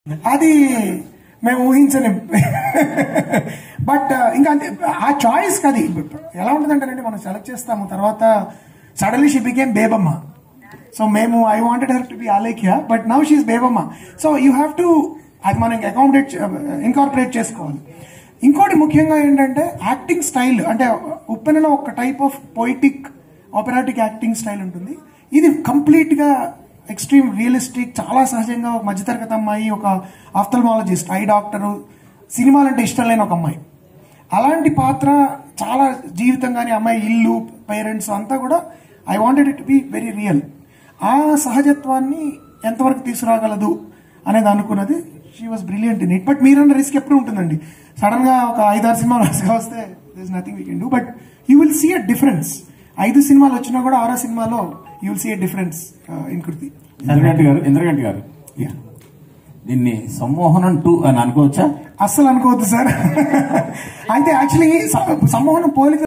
అది మేము ఊహించని బట్ ఇంకా అంతే ఆ చాయిస్ అది ఎలా ఉంటుందంటేనండి మనం సెలెక్ట్ చేస్తాము తర్వాత suddenly she became Bebamma so మేము I wanted her to be Alekhya but now she's Bebamma so you have to అది మనం అకామిడేట్ ఇన్కార్పొరేట్ చేసుకోవాలి ఇంకోటి ముఖ్యంగా ఏంటంటే యాక్టింగ్ స్టైల్ అంటే ఉప్పెనలో ఒక type of poetic operatic acting style ఉంటుంది ఇది కంప్లీట్ గా ఎక్స్ట్రీమ్ రియలిస్టిక్ చాలా సహజంగా ఒక మధ్యతరగతి అమ్మాయి ఒక ఆఫ్థల్మాలజిస్ట్ ఐ డాక్టరు సినిమాలంటే ఇష్టం లేని ఒక అమ్మాయి అలాంటి పాత్ర చాలా జీవితం కానీ అమ్మాయి ఇల్లు పేరెంట్స్ అంతా కూడా I wanted it be very real ఆ సహజత్వాన్ని ఎంతవరకు తీసుకురాగలదు అనేది అనుకున్నది she was brilliant in it but మీరన్న రిస్క్ ఎప్పుడు ఉంటుందండి సడన్ గా ఒక ఐదారు సినిమాలు వరుసగా వస్తే this nothing we can do but you will see a difference ఐదు సినిమాలు వచ్చినా కూడా ఆరో సినిమాలో you will see a difference in Krithi Indraganti garu Indraganti గారు దీన్ని సమ్మోహనం టూ అని అనుకోవచ్చా అస్సలు అనుకోవద్దు సార్ అయితే యాక్చువల్లీ సమ్మోహనం పోలిక